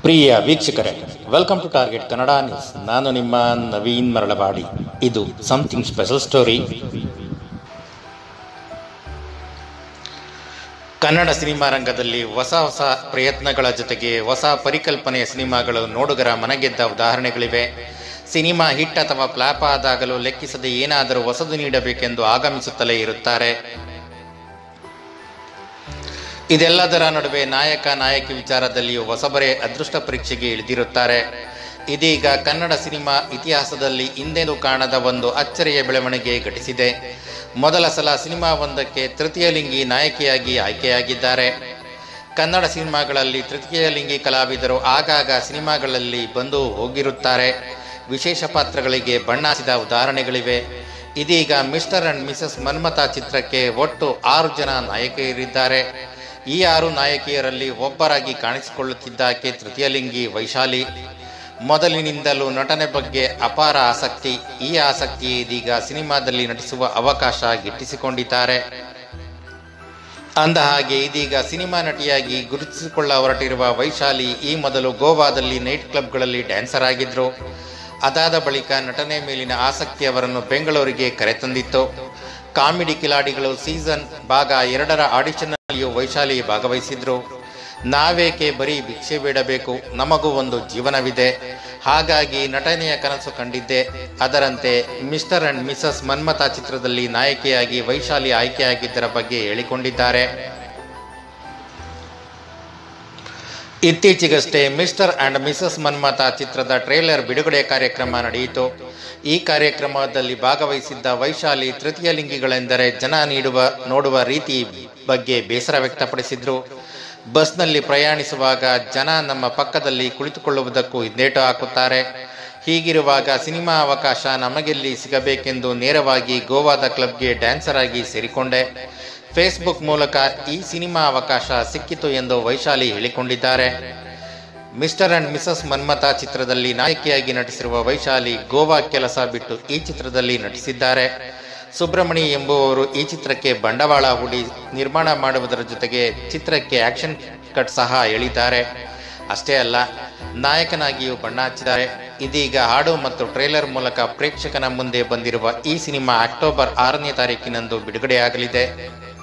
ಪ್ರಿಯ ವೀಕ್ಷಕರೇ welcome to target Kannada news ನಾನು ನಿಮ್ಮ ನವೀನ್ ಮರಳವಾಡಿ ಇದು something special story Kannada cinema ರಂಗದಲ್ಲಿ ಹೊಸ ಹೊಸ ಪ್ರಯತ್ನಗಳ ಜೊತೆಗೆ ಹೊಸ ಪರಿಕಲ್ಪನೆಯ ಸಿನಿಮಾಗಳು ನೋಡುಗರ ಮನಗೆದ್ದ ಉದಾಹರಣೆಗಳಿವೆ ಸಿನಿಮಾ ಹಿಟ್ ಅಥವಾ ಫ್ಲಾಪ್ ಆದಾಗಲೂ ಲೆಕ್ಕಿಸದೆ ಏನಾದರೂ ಹೊಸದು ನೀಡಬೇಕೆಂದು ಆಗಮಿಸುತ್ತಲೇ ಇರುತ್ತಾರೆ ಇದೆಲ್ಲದರ ನಡುವೆ ನಾಯಕ ನಾಯಕಿ ವಿಚಾರದಲ್ಲಿಯೂ ಹೊಸಬರೇ ಅದೃಷ್ಟ ಪರೀಕ್ಷೆಗೆ ಇಳಿದಿರುತ್ತಾರೆ ಇದೀಗ ಕನ್ನಡ ಸಿನಿಮಾ ಇತಿಹಾಸದಲ್ಲಿ ಹಿಂದೆಂದೂ ಕಾಣದ ಒಂದು ಅಚ್ಚರಿಯ ಬೆಳವಣಿಗೆ ಘಟಿಸಿದೆ ಮೊದಲ ಸಲ ಸಿನಿಮಾವೊಂದಕ್ಕೆ ತೃತೀಯ ಲಿಂಗಿ ನಾಯಕಿಯಾಗಿ ಆಯ್ಕೆಯಾಗಿದ್ದಾರೆ ಕನ್ನಡ ಸಿನಿಮಾಗಳಲ್ಲಿ ತೃತೀಯ ಲಿಂಗಿ ಕಲಾವಿದರು ಆಗಾಗ ಸಿನಿಮಾಗಳಲ್ಲಿ ಬಂದು ಹೋಗಿರುತ್ತಾರೆ ವಿಶೇಷ ಪಾತ್ರಗಳಿಗೆ ಬಣ್ಣ ಹಚ್ಚಿದ ಉದಾಹರಣೆಗಳಿವೆ ಇದೀಗ ಮಿಸ್ಟರ್ ಅಂಡ್ ಮಿಸಸ್ ಮನ್ಮಥ ಚಿತ್ರಕ್ಕೆ ಒಟ್ಟು ಆರು ಜನ ನಾಯಕಿಯರಿದ್ದಾರೆ ಈ ಆರು ನಾಯಕಿಯರಲ್ಲಿ ಒಬ್ಬರಾಗಿ ಕಾಣಿಸಿಕೊಳ್ಳುತ್ತಿದ್ದಾಕೆ ತೃತೀಯಲಿಂಗಿ ವೈಶಾಲಿ ಮೊದಲಿನಿಂದಲೂ ನಟನೆ ಬಗ್ಗೆ ಅಪಾರ ಆಸಕ್ತಿ ಈ ಆಸಕ್ತಿ ಇದೀಗ ಸಿನಿಮಾದಲ್ಲಿ ನಟಿಸುವ ಅವಕಾಶ ಗಿಟ್ಟಿಸಿಕೊಂಡಿದ್ದಾರೆ ಅಂದ ಹಾಗೆ ಇದೀಗ ಸಿನಿಮಾ ನಟಿಯಾಗಿ ಗುರುತಿಸಿಕೊಳ್ಳ ಹೊರಟಿರುವ ವೈಶಾಲಿ ಈ ಮೊದಲು ಗೋವಾದಲ್ಲಿ ನೈಟ್ ಕ್ಲಬ್ಗಳಲ್ಲಿ ಡ್ಯಾನ್ಸರ್ ಆಗಿದ್ರು ಅದಾದ ಬಳಿಕ ನಟನೆ ಮೇಲಿನ ಆಸಕ್ತಿ ಅವರನ್ನು ಬೆಂಗಳೂರಿಗೆ ಕರೆತಂದಿತ್ತು ಕಾಮಿಡಿ ಕಿಲಾಡಿಗಳು ಸೀಸನ್ ಭಾಗ ಎರಡರ ಆಡಿಷನ್ನಲ್ಲಿಯೂ ವೈಶಾಲಿ ಭಾಗವಹಿಸಿದ್ರು ನಾವೇಕೆ ಬರೀ ಭಿಕ್ಷೆ ಬೇಡಬೇಕು ನಮಗೂ ಒಂದು ಜೀವನವಿದೆ ಹಾಗಾಗಿ ನಟನೆಯ ಕನಸು ಕಂಡಿದ್ದೆ ಅದರಂತೆ ಮಿಸ್ಟರ್ ಅಂಡ್ ಮಿಸಸ್ ಮನ್ಮಥ ಚಿತ್ರದಲ್ಲಿ ನಾಯಕಿಯಾಗಿ ವೈಶಾಲಿ ಆಯ್ಕೆಯಾಗಿದ್ದರ ಬಗ್ಗೆ ಹೇಳಿಕೊಂಡಿದ್ದಾರೆ ಇತ್ತೀಚೆಗಷ್ಟೇ ಮಿಸ್ಟರ್ ಅಂಡ್ ಮಿಸಸ್ ಮನ್ಮಥ ಚಿತ್ರದ ಟ್ರೇಲರ್ ಬಿಡುಗಡೆ ಕಾರ್ಯಕ್ರಮ ನಡೆಯಿತು ಈ ಕಾರ್ಯಕ್ರಮದಲ್ಲಿ ಭಾಗವಹಿಸಿದ್ದ ವೈಶಾಲಿ ತೃತೀಯ ಲಿಂಗಿಗಳೆಂದರೆ ಜನ ನೀಡುವ ನೋಡುವ ರೀತಿ ಬಗ್ಗೆ ಬೇಸರ ವ್ಯಕ್ತಪಡಿಸಿದ್ರು ಬಸ್ನಲ್ಲಿ ಪ್ರಯಾಣಿಸುವಾಗ ಜನ ನಮ್ಮ ಪಕ್ಕದಲ್ಲಿ ಕುಳಿತುಕೊಳ್ಳುವುದಕ್ಕೂ ಹಿಂದೇಟು ಹಾಕುತ್ತಾರೆ ಹೀಗಿರುವಾಗ ಸಿನಿಮಾ ಅವಕಾಶ ನಮಗೆಲ್ಲಿ ಸಿಗಬೇಕೆಂದು ನೇರವಾಗಿ ಗೋವಾದ ಕ್ಲಬ್ಗೆ ಡ್ಯಾನ್ಸರ್ ಆಗಿ ಸೇರಿಕೊಂಡೆ ಫೇಸ್ಬುಕ್ ಮೂಲಕ ಈ ಸಿನಿಮಾ ಅವಕಾಶ ಸಿಕ್ಕಿತು ಎಂದು ವೈಶಾಲಿ ಹೇಳಿಕೊಂಡಿದ್ದಾರೆ ಮಿಸ್ಟರ್ ಅಂಡ್ ಮಿಸಸ್ ಮನ್ಮಥ ಚಿತ್ರದಲ್ಲಿ ನಾಯಕಿಯಾಗಿ ನಟಿಸಿರುವ ವೈಶಾಲಿ ಗೋವಾ ಕೆಲಸ ಬಿಟ್ಟು ಈ ಚಿತ್ರದಲ್ಲಿ ನಟಿಸಿದ್ದಾರೆ ಸುಬ್ರಮಣಿ ಎಂಬುವವರು ಈ ಚಿತ್ರಕ್ಕೆ ಬಂಡವಾಳ ಹೂಡಿ ನಿರ್ಮಾಣ ಮಾಡುವುದರ ಜೊತೆಗೆ ಚಿತ್ರಕ್ಕೆ ಆಕ್ಷನ್ ಕಟ್ ಸಹ ಹೇಳಿದ್ದಾರೆ ಅಷ್ಟೇ ಅಲ್ಲ ನಾಯಕನಾಗಿಯೂ ಬಣ್ಣ ಹಚ್ಚಿದ್ದಾರೆ ಇದೀಗ ಹಾಡು ಮತ್ತು ಟ್ರೇಲರ್ ಮೂಲಕ ಪ್ರೇಕ್ಷಕನ ಮುಂದೆ ಬಂದಿರುವ ಈ ಸಿನಿಮಾ ಅಕ್ಟೋಬರ್ ಆರನೇ ತಾರೀಕಿನಂದು ಬಿಡುಗಡೆಯಾಗಲಿದೆ